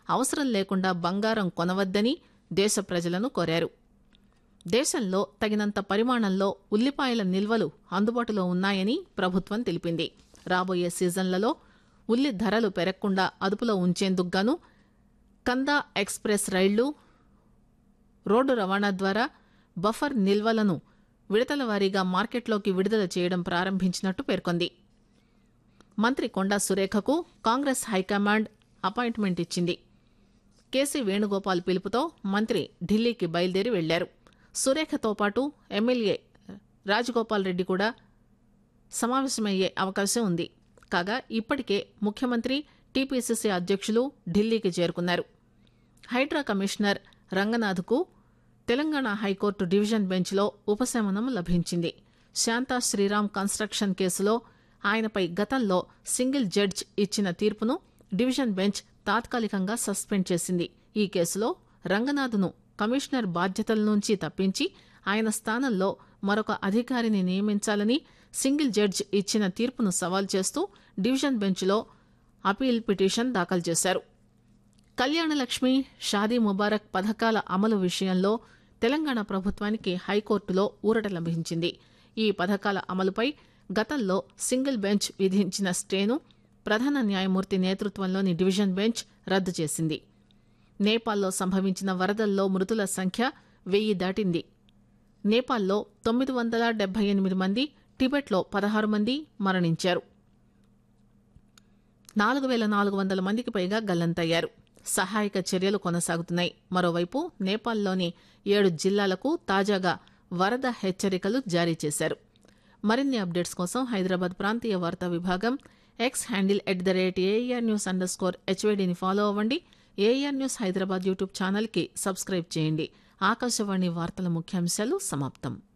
అవసరం లేకుండా బంగారం కొనవద్దని దేశ ప్రజలను కోరారు దేశంలో తగినంత పరిమాణంలో ఉల్లిపాయల నిల్వలు అందుబాటులో ఉన్నాయని ప్రభుత్వం తెలిపింది రాబోయే సీజన్లలో ఉల్లి ధరలు పెరగకుండా అదుపులో ఉంచేందుకు గాను కందా ఎక్స్ప్రెస్ రైళ్లు రోడ్డు రవాణా ద్వారా బఫర్ నిల్వలను విడతల వారీగా మార్కెట్లోకి విడుదల చేయడం ప్రారంభించినట్టు పేర్కొంది మంత్రి కొండా సురేఖకు కాంగ్రెస్ హైకమాండ్ అపాయింట్మెంట్ ఇచ్చింది కేసీ వేణుగోపాల్ పిలుపుతో మంత్రి ఢిల్లీకి బయలుదేరి వెళ్లారు సురేఖతో పాటు ఎమ్మెల్యే రాజగోపాల్ రెడ్డి కూడా సమావేశమయ్యే అవకాశం ఉంది కాగా ఇప్పటికే ముఖ్యమంత్రి టీపీసీసీ అధ్యక్షులు ఢిల్లీకి చేరుకున్నారు హైడ్రా కమిషనర్ రంగనాథ్కు తెలంగాణ హైకోర్టు డివిజన్ బెంచ్లో ఉపశమనం లభించింది శాంతా శ్రీరామ్ కన్స్ట్రక్షన్ కేసులో ఆయనపై గతంలో సింగిల్ జడ్జ్ ఇచ్చిన తీర్పును డివిజన్ బెంచ్ తాత్కాలికంగా సస్పెండ్ చేసింది ఈ కేసులో రంగనాథ్ను కమిషనర్ బాధ్యతల నుంచి తప్పించి ఆయన స్థానంలో మరొక అధికారిని నియమించాలని సింగిల్ జడ్జ్ ఇచ్చిన తీర్పును సవాల్ చేస్తూ డివిజన్ బెంచ్లో అపీల్ పిటిషన్ దాఖలు చేశారు కళ్యాణలక్ష్మి షాదీ ముబారక్ పథకాల అమలు విషయంలో తెలంగాణ ప్రభుత్వానికి హైకోర్టులో ఊరట లభించింది ఈ పథకాల అమలుపై గతంలో సింగిల్ బెంచ్ విధించిన స్టేను ప్రధాన న్యాయమూర్తి నేతృత్వంలోని డివిజన్ బెంచ్ రద్దు చేసింది నేపాల్లో సంభవించిన వరదల్లో మృతుల సంఖ్య వెయ్యి దాటింది నేపాల్లో తొమ్మిది వందల డెబ్బై ఎనిమిది మంది టిబెట్లో పదహారు మంది మరణించారు నాలుగు వేల నాలుగు వందల మందికి పైగా గల్లంతయ్యారు సహాయక చర్యలు కొనసాగుతున్నాయి మరోవైపు నేపాల్లోని ఏడు జిల్లాలకు తాజాగా వరద హెచ్చరికలు జారీ చేశారు మరిన్ని అప్డేట్స్ కోసం హైదరాబాద్ ప్రాంతీయ వార్తా విభాగం X handle at the rate AR news underscore స్కోర్ హెచ్వేడిని ఫాలో అవ్వండి ఏఆర్ న్యూస్ హైదరాబాద్ యూట్యూబ్ ఛానల్కి సబ్స్క్రైబ్ చేయండి ఆకాశవాణి వార్తల ముఖ్యాంశాలు సమాప్తం